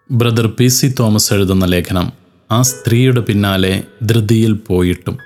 brother P C Thomas എഴുതുന്ന ലേഖനം ആ സ്ത്രീയുടെ പിന്നാലെ ധൃതിയിൽ പോയിട്ടും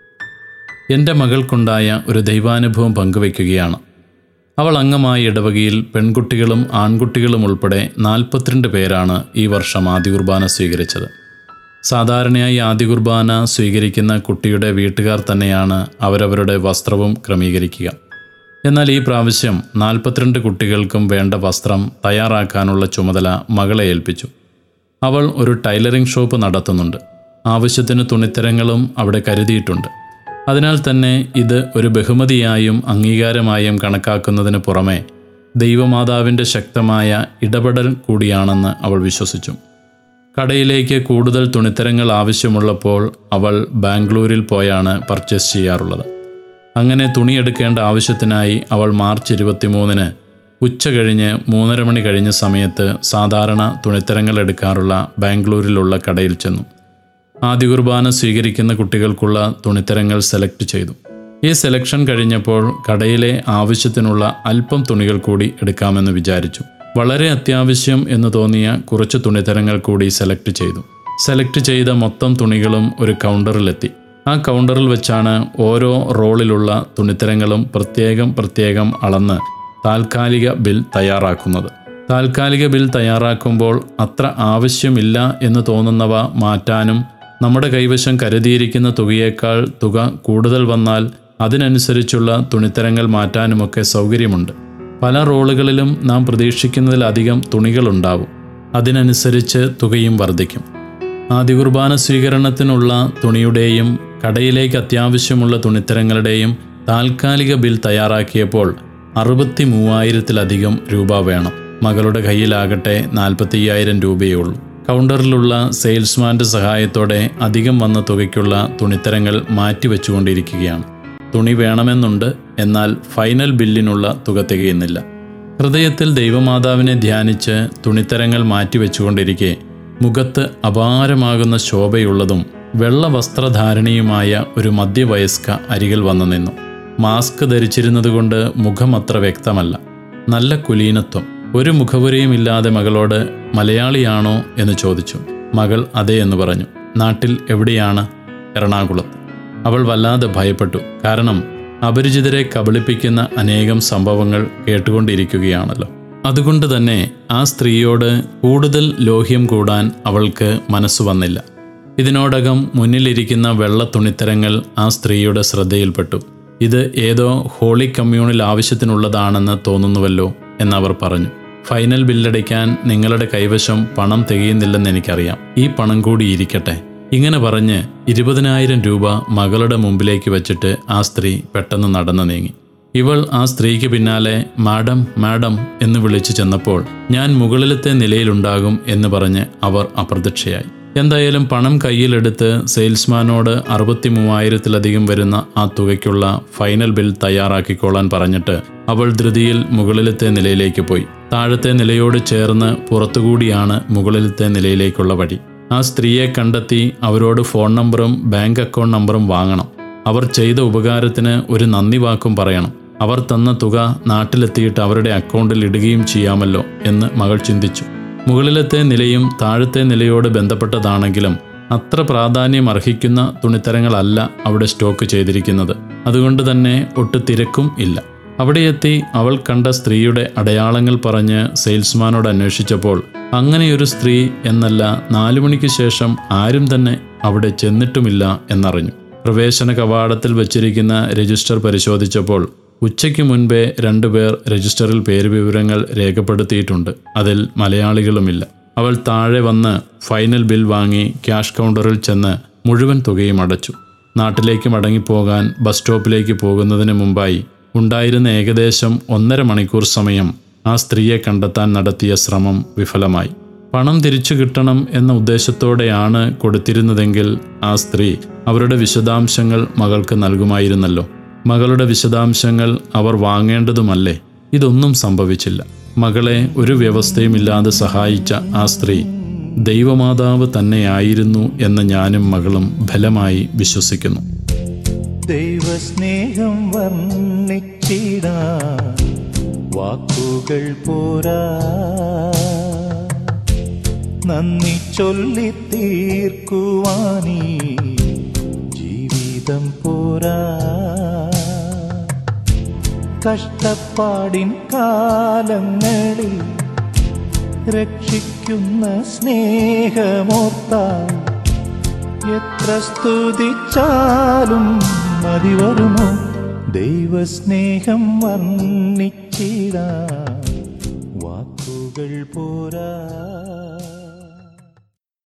എൻ്റെ മകൾക്കുണ്ടായ ഒരു ദൈവാനുഭവം പങ്കുവയ്ക്കുകയാണ് അവൾ അംഗമായ ഇടവകയിൽ പെൺകുട്ടികളും ആൺകുട്ടികളും ഉൾപ്പെടെ നാൽപ്പത്തിരണ്ട് പേരാണ് ഈ വർഷം ആദ്യ കുർബാന സ്വീകരിച്ചത് സാധാരണയായി ആദ്യ കുർബാന സ്വീകരിക്കുന്ന കുട്ടിയുടെ വീട്ടുകാർ തന്നെയാണ് അവരവരുടെ വസ്ത്രവും ക്രമീകരിക്കുക എന്നാൽ ഈ പ്രാവശ്യം നാൽപ്പത്തിരണ്ട് കുട്ടികൾക്കും വേണ്ട വസ്ത്രം തയ്യാറാക്കാനുള്ള ചുമതല മകളെ ഏൽപ്പിച്ചു അവൾ ഒരു ടൈലറിംഗ് ഷോപ്പ് നടത്തുന്നുണ്ട് ആവശ്യത്തിന് തുണിത്തരങ്ങളും അവിടെ കരുതിയിട്ടുണ്ട് അതിനാൽ തന്നെ ഇത് ഒരു ബഹുമതിയായും അംഗീകാരമായും കണക്കാക്കുന്നതിന് പുറമെ ദൈവമാതാവിൻ്റെ ശക്തമായ ഇടപെടൽ കൂടിയാണെന്ന് അവൾ വിശ്വസിച്ചു കടയിലേക്ക് കൂടുതൽ തുണിത്തരങ്ങൾ ആവശ്യമുള്ളപ്പോൾ അവൾ ബാംഗ്ലൂരിൽ പോയാണ് പർച്ചേസ് ചെയ്യാറുള്ളത് അങ്ങനെ തുണിയെടുക്കേണ്ട ആവശ്യത്തിനായി അവൾ മാർച്ച് ഇരുപത്തിമൂന്നിന് ഉച്ച കഴിഞ്ഞ് മൂന്നര മണി കഴിഞ്ഞ സമയത്ത് സാധാരണ തുണിത്തരങ്ങൾ എടുക്കാറുള്ള ബാംഗ്ലൂരിലുള്ള കടയിൽ ചെന്നു ആദ്യ കുർബാന സ്വീകരിക്കുന്ന കുട്ടികൾക്കുള്ള തുണിത്തരങ്ങൾ സെലക്ട് ചെയ്തു ഈ സെലക്ഷൻ കഴിഞ്ഞപ്പോൾ കടയിലെ ആവശ്യത്തിനുള്ള അല്പം തുണികൾ കൂടി എടുക്കാമെന്ന് വിചാരിച്ചു വളരെ അത്യാവശ്യം എന്ന് തോന്നിയ കുറച്ച് തുണിത്തരങ്ങൾ കൂടി സെലക്ട് ചെയ്തു സെലക്ട് ചെയ്ത മൊത്തം തുണികളും ഒരു കൗണ്ടറിലെത്തി ആ കൗണ്ടറിൽ വെച്ചാണ് ഓരോ റോളിലുള്ള തുണിത്തരങ്ങളും പ്രത്യേകം പ്രത്യേകം അളന്ന് താൽക്കാലിക ബിൽ തയ്യാറാക്കുന്നത് താൽക്കാലിക ബിൽ തയ്യാറാക്കുമ്പോൾ അത്ര ആവശ്യമില്ല എന്ന് തോന്നുന്നവ മാറ്റാനും നമ്മുടെ കൈവശം കരുതിയിരിക്കുന്ന തുകയേക്കാൾ തുക കൂടുതൽ വന്നാൽ അതിനനുസരിച്ചുള്ള തുണിത്തരങ്ങൾ മാറ്റാനുമൊക്കെ സൗകര്യമുണ്ട് പല റോളുകളിലും നാം പ്രതീക്ഷിക്കുന്നതിലധികം തുണികളുണ്ടാവും അതിനനുസരിച്ച് തുകയും വർദ്ധിക്കും ആദ്യ കുർബാന സ്വീകരണത്തിനുള്ള തുണിയുടെയും കടയിലേക്ക് അത്യാവശ്യമുള്ള തുണിത്തരങ്ങളുടെയും താൽക്കാലിക ബിൽ തയ്യാറാക്കിയപ്പോൾ അറുപത്തി മൂവായിരത്തിലധികം രൂപ വേണം മകളുടെ കയ്യിലാകട്ടെ നാൽപ്പത്തി അയ്യായിരം രൂപയേ ഉള്ളൂ കൗണ്ടറിലുള്ള സെയിൽസ്മാന്റെ സഹായത്തോടെ അധികം വന്ന തുകയ്ക്കുള്ള തുണിത്തരങ്ങൾ മാറ്റിവെച്ചുകൊണ്ടിരിക്കുകയാണ് തുണി വേണമെന്നുണ്ട് എന്നാൽ ഫൈനൽ ബില്ലിനുള്ള തുക തികയുന്നില്ല ഹൃദയത്തിൽ ദൈവമാതാവിനെ ധ്യാനിച്ച് തുണിത്തരങ്ങൾ മാറ്റിവെച്ചുകൊണ്ടിരിക്കെ മുഖത്ത് അപാരമാകുന്ന ശോഭയുള്ളതും വെള്ള വസ്ത്രധാരണയുമായ ഒരു മധ്യവയസ്ക അരികിൽ വന്നു നിന്നു മാസ്ക് ധരിച്ചിരുന്നതുകൊണ്ട് മുഖം അത്ര വ്യക്തമല്ല നല്ല കുലീനത്വം ഒരു മുഖപുരയും ഇല്ലാതെ മകളോട് മലയാളിയാണോ എന്ന് ചോദിച്ചു മകൾ അതെ എന്ന് പറഞ്ഞു നാട്ടിൽ എവിടെയാണ് എറണാകുളത്ത് അവൾ വല്ലാതെ ഭയപ്പെട്ടു കാരണം അപരിചിതരെ കബളിപ്പിക്കുന്ന അനേകം സംഭവങ്ങൾ കേട്ടുകൊണ്ടിരിക്കുകയാണല്ലോ അതുകൊണ്ട് തന്നെ ആ സ്ത്രീയോട് കൂടുതൽ ലോഹ്യം കൂടാൻ അവൾക്ക് മനസ്സു വന്നില്ല ഇതിനോടകം മുന്നിലിരിക്കുന്ന വെള്ള തുണിത്തരങ്ങൾ ആ സ്ത്രീയുടെ ശ്രദ്ധയിൽപ്പെട്ടു ഇത് ഏതോ ഹോളി കമ്മ്യൂണിൽ ആവശ്യത്തിനുള്ളതാണെന്ന് തോന്നുന്നുവല്ലോ എന്നവർ പറഞ്ഞു ഫൈനൽ ബില്ലടയ്ക്കാൻ നിങ്ങളുടെ കൈവശം പണം തികയുന്നില്ലെന്ന് എനിക്കറിയാം ഈ പണം കൂടി ഇരിക്കട്ടെ ഇങ്ങനെ പറഞ്ഞ് ഇരുപതിനായിരം രൂപ മകളുടെ മുമ്പിലേക്ക് വെച്ചിട്ട് ആ സ്ത്രീ പെട്ടെന്ന് നടന്നു നീങ്ങി ഇവൾ ആ സ്ത്രീക്ക് പിന്നാലെ മാഡം മാഡം എന്ന് വിളിച്ചു ചെന്നപ്പോൾ ഞാൻ മുകളിലത്തെ നിലയിലുണ്ടാകും എന്ന് പറഞ്ഞ് അവർ അപ്രത്യക്ഷയായി എന്തായാലും പണം കയ്യിലെടുത്ത് സെയിൽസ്മാനോട് അറുപത്തി മൂവായിരത്തിലധികം വരുന്ന ആ തുകയ്ക്കുള്ള ഫൈനൽ ബിൽ തയ്യാറാക്കിക്കോളാൻ പറഞ്ഞിട്ട് അവൾ ധൃതിയിൽ മുകളിലത്തെ നിലയിലേക്ക് പോയി താഴത്തെ നിലയോട് ചേർന്ന് പുറത്തുകൂടിയാണ് മുകളിലത്തെ നിലയിലേക്കുള്ള വഴി ആ സ്ത്രീയെ കണ്ടെത്തി അവരോട് ഫോൺ നമ്പറും ബാങ്ക് അക്കൗണ്ട് നമ്പറും വാങ്ങണം അവർ ചെയ്ത ഉപകാരത്തിന് ഒരു നന്ദി വാക്കും പറയണം അവർ തന്ന തുക നാട്ടിലെത്തിയിട്ട് അവരുടെ അക്കൗണ്ടിൽ ഇടുകയും ചെയ്യാമല്ലോ എന്ന് മകൾ ചിന്തിച്ചു മുകളിലത്തെ നിലയും താഴത്തെ നിലയോട് ബന്ധപ്പെട്ടതാണെങ്കിലും അത്ര പ്രാധാന്യം അർഹിക്കുന്ന തുണിത്തരങ്ങളല്ല അവിടെ സ്റ്റോക്ക് ചെയ്തിരിക്കുന്നത് അതുകൊണ്ട് തന്നെ ഒട്ട് തിരക്കും ഇല്ല അവിടെ എത്തി അവൾ കണ്ട സ്ത്രീയുടെ അടയാളങ്ങൾ പറഞ്ഞ് സെയിൽസ്മാനോട് അന്വേഷിച്ചപ്പോൾ അങ്ങനെയൊരു സ്ത്രീ എന്നല്ല നാലു മണിക്ക് ശേഷം ആരും തന്നെ അവിടെ ചെന്നിട്ടുമില്ല എന്നറിഞ്ഞു പ്രവേശന കവാടത്തിൽ വച്ചിരിക്കുന്ന രജിസ്റ്റർ പരിശോധിച്ചപ്പോൾ ഉച്ചയ്ക്ക് മുൻപേ രണ്ടുപേർ രജിസ്റ്ററിൽ പേര് വിവരങ്ങൾ രേഖപ്പെടുത്തിയിട്ടുണ്ട് അതിൽ മലയാളികളുമില്ല അവൾ താഴെ വന്ന് ഫൈനൽ ബിൽ വാങ്ങി ക്യാഷ് കൗണ്ടറിൽ ചെന്ന് മുഴുവൻ തുകയും അടച്ചു നാട്ടിലേക്ക് മടങ്ങിപ്പോകാൻ ബസ് സ്റ്റോപ്പിലേക്ക് പോകുന്നതിന് മുമ്പായി ഉണ്ടായിരുന്ന ഏകദേശം ഒന്നര മണിക്കൂർ സമയം ആ സ്ത്രീയെ കണ്ടെത്താൻ നടത്തിയ ശ്രമം വിഫലമായി പണം തിരിച്ചു കിട്ടണം എന്ന ഉദ്ദേശത്തോടെയാണ് കൊടുത്തിരുന്നതെങ്കിൽ ആ സ്ത്രീ അവരുടെ വിശദാംശങ്ങൾ മകൾക്ക് നൽകുമായിരുന്നല്ലോ മകളുടെ വിശദാംശങ്ങൾ അവർ വാങ്ങേണ്ടതുമല്ലേ ഇതൊന്നും സംഭവിച്ചില്ല മകളെ ഒരു വ്യവസ്ഥയുമില്ലാതെ സഹായിച്ച ആ സ്ത്രീ ദൈവമാതാവ് തന്നെയായിരുന്നു എന്ന് ഞാനും മകളും ബലമായി വിശ്വസിക്കുന്നു ദൈവസ്നേഹം വർണ്ണിച്ചിടാ വാക്കുകൾ പോരാ നന്ദി ചൊല്ലി തീർക്കുവാനീ ജീവിതം പോരാ കഷ്ടപ്പാടിൻ കാലങ്ങളിൽ രക്ഷിക്കുന്ന സ്നേഹമോർത്താൽ എത്ര സ്തുതിച്ചാലും മതി വരുമോ ദൈവസ്നേഹം വർണ്ണിച്ചിടാൻ വാക്കുകൾ പോരാ